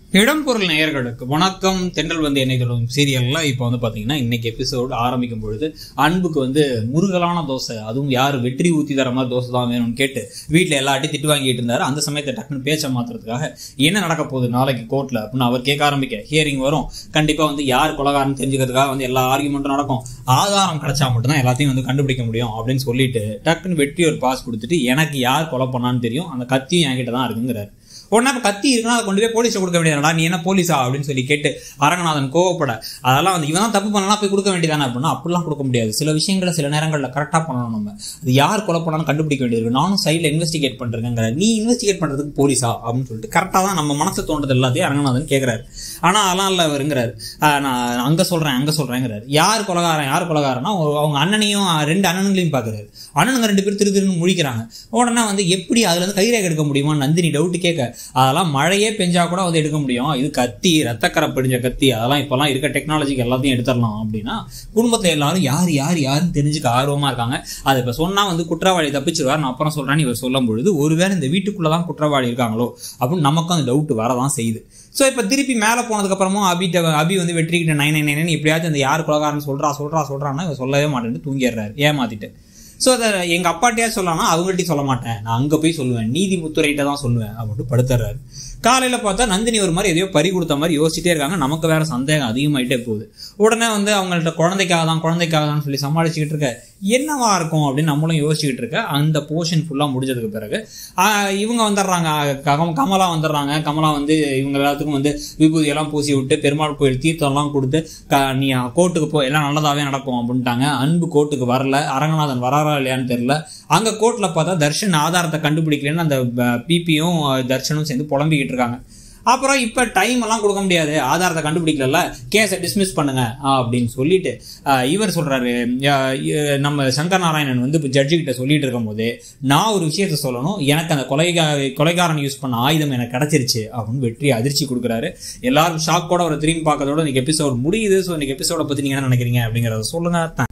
இடம்பொருள் நேயர்களுக்கு வணக்கம் தென்றல் வந்து என்னை தொடரும் சீரியல்ல இப்போ வந்து பார்த்தீங்கன்னா இன்னைக்கு எபிசோடு ஆரம்பிக்கும் பொழுது அன்புக்கு வந்து முருகலான தோசை அதுவும் யார் வெற்றி ஊற்றி தர மாதிரி தோசை தான் வேணும்னு கேட்டு வீட்டில் எல்லாட்டையும் திட்டு வாங்கிட்டு இருந்தாரு அந்த சமயத்தை டக்குன்னு பேச்ச மாத்துறதுக்காக என்ன நடக்க போகுது நாளைக்கு கோர்ட்டில் அப்படின்னு அவர் கேட்க ஆரம்பிக்க ஹியரிங் வரும் கண்டிப்பாக வந்து யார் கொலகாரன்னு தெரிஞ்சுக்கிறதுக்காக வந்து எல்லா ஆர்குமெண்ட்டும் நடக்கும் ஆதாரம் கிடைச்சா மட்டும்தான் எல்லாத்தையும் வந்து கண்டுபிடிக்க முடியும் அப்படின்னு சொல்லிட்டு டக்குன்னு வெற்றி ஒரு பாஸ் கொடுத்துட்டு எனக்கு யார் கொலை பண்ணான்னு தெரியும் அந்த கத்தியும் என்கிட்ட தான் இருக்குங்கிறாரு உடனே இப்போ கத்தி இருக்குன்னா அதை கொண்டு போய் போலீஸை கொடுக்க வேண்டியதுடா நீ என்ன போலீஸா அப்படின்னு சொல்லி கேட்டு அரங்கநாதன் கோவப்பட அதெல்லாம் வந்து இவன் தான் தப்பு பண்ணலாம் போய் கொடுக்க வேண்டியதானே அப்படின்னா அப்படிலாம் கொடுக்க முடியாது சில விஷயங்களை சில நேரங்களில் கரெக்டாக பண்ணணும் நம்ம அது யார் கொலை பண்ணாலும் கண்டுபிடிக்க வேண்டியது நானும் சைடில் இன்வெஸ்டிகேட் பண்ணுறேங்கிற நீ இன்வெஸ்டிகேட் பண்ணுறதுக்கு போலீஸா அப்படின்னு சொல்லிட்டு கரெக்டாக தான் நம்ம மனசு தோன்றது எல்லாத்தையும் அரங்கநாதன் கேட்குறாரு ஆனால் அதெல்லாம் இல்லை அவருங்கிறாரு ஆஹ் நான் அங்கே சொல்கிறேன் அங்கே சொல்கிறேங்கிறாரு யார் கொலகாரன் யார் கொலகாரன்னா ஒரு- அவங்க அண்ணனையும் ரெண்டு அண்ணனுங்களையும் பார்க்குறாரு அண்ணனுங்க ரெண்டு பேர் திரு திருன்னு முழிக்கிறாங்க உடனே வந்து எப்படி அதுல இருந்து கைரேகை எடுக்க முடியுமா நந்தினி டவுட் கேட்க அதெல்லாம் மழையே பெஞ்சா கூட வந்து எடுக்க முடியும் இது கத்தி ரத்தக்கரை பிடிஞ்ச கத்தி அதெல்லாம் இப்பெல்லாம் இருக்க டெக்னாலஜிக்கு எல்லாத்தையும் எடுத்துடலாம் அப்படின்னா குடும்பத்துல எல்லாரும் யார் யார் யாருன்னு தெரிஞ்சுக்க ஆர்வமா இருக்காங்க அது இப்ப சொன்னா வந்து குற்றவாளி தப்பிச்சிருவார் நான் அப்புறம் சொல்றேன்னு இவர் சொல்லும் பொழுது ஒருவேளை இந்த வீட்டுக்குள்ளதான் குற்றவாளி இருக்காங்களோ அப்படின்னு நமக்கும் அந்த டவுட் வரதான் செய்யுது ஸோ இப்போ திருப்பி மேலே போனதுக்கப்புறமும் அபிட்ட அபி வந்து வெற்றிக்கிட்ட நைன் நைன் நைன் எப்படியாச்சும் அந்த யார் கொலகாரன்னு சொல்றா சொல்றா சொல்றான்னா இவர் சொல்லவே மாட்டேன்னு தூங்கிடுறாரு ஏமாத்திட்டு ஸோ அதை எங்கள் அப்பாட்டையா சொல்லலாம் அவங்கள்ட்டையும் சொல்ல மாட்டேன் நான் அங்கே போய் சொல்லுவேன் நீதிமுத்துறையிட்ட தான் சொல்லுவேன் அப்படின்ட்டு படுத்துறாரு காலையில் பார்த்தா நந்தினி ஒரு மாதிரி எதையோ பறி கொடுத்த மாதிரி யோசிச்சிட்டே இருக்காங்க நமக்கு வேற சந்தேகம் அதிகமாயிட்டே போகுது உடனே வந்து அவங்கள்ட்ட குழந்தைக்காக தான் குழந்தைக்காக தான் சொல்லி சமாளிச்சுக்கிட்டு இருக்க என்னவா இருக்கும் அப்படின்னு நம்மளும் யோசிச்சுக்கிட்டு இருக்க அந்த போர்ஷன் ஃபுல்லாக முடிஞ்சதுக்கு பிறகு ஆஹ், இவங்க வந்துடுறாங்க கம் கமலா வந்துடுறாங்க கமலா வந்து இவங்க எல்லாத்துக்கும் வந்து விபூதி எல்லாம் பூசி விட்டு பெருமாள் கோயில் தீர்த்தம்லாம் கொடுத்து க நீ கோர்ட்டுக்கு போ எல்லாம் நல்லதாவே நடக்கும் அப்படின்ட்டாங்க அன்பு கோர்ட்டுக்கு வரல அரங்கநாதன் வராரா இல்லையான்னு தெரியல அங்க கோர்ட்ல பார்த்தா தர்ஷன் ஆதாரத்தை கண்டுபிடிக்கலன்னு அந்த பிபியும் தர்ஷனும் சேர்ந்து புலம்பிக்கிட்டு இருக்காங்க அப்புறம் இப்போ டைம் எல்லாம் கொடுக்க முடியாது ஆதாரத்தை கண்டுபிடிக்கல கேஸை டிஸ்மிஸ் பண்ணுங்க அப்படின்னு சொல்லிட்டு ஆஹ், இவர் சொல்றாரு ஆஹ், இ- நம்ம சங்கர் நாராயணன் வந்து இப்போ ஜட்ஜு கிட்ட சொல்லிட்டு இருக்கும்போது நான் ஒரு விஷயத்த சொல்லணும் எனக்கு அந்த கொலைகா கொலைகாரன் யூஸ் பண்ண ஆயுதம் எனக்கு கிடைச்சிருச்சு அப்படின்னு வெற்றி அதிர்ச்சி கொடுக்குறாரு எல்லாரும் ஷாக்கோட ஒரு திரும்பி பார்க்கறதோட இன்னைக்கு எபிசோட் முடியுது ஸோ இன்னைக்கு எபிசோட பத்தி நீங்க என்ன நினைக்கிறீங்க அப்படிங்கறத சொல்லுங்க தேங்க்ஸ்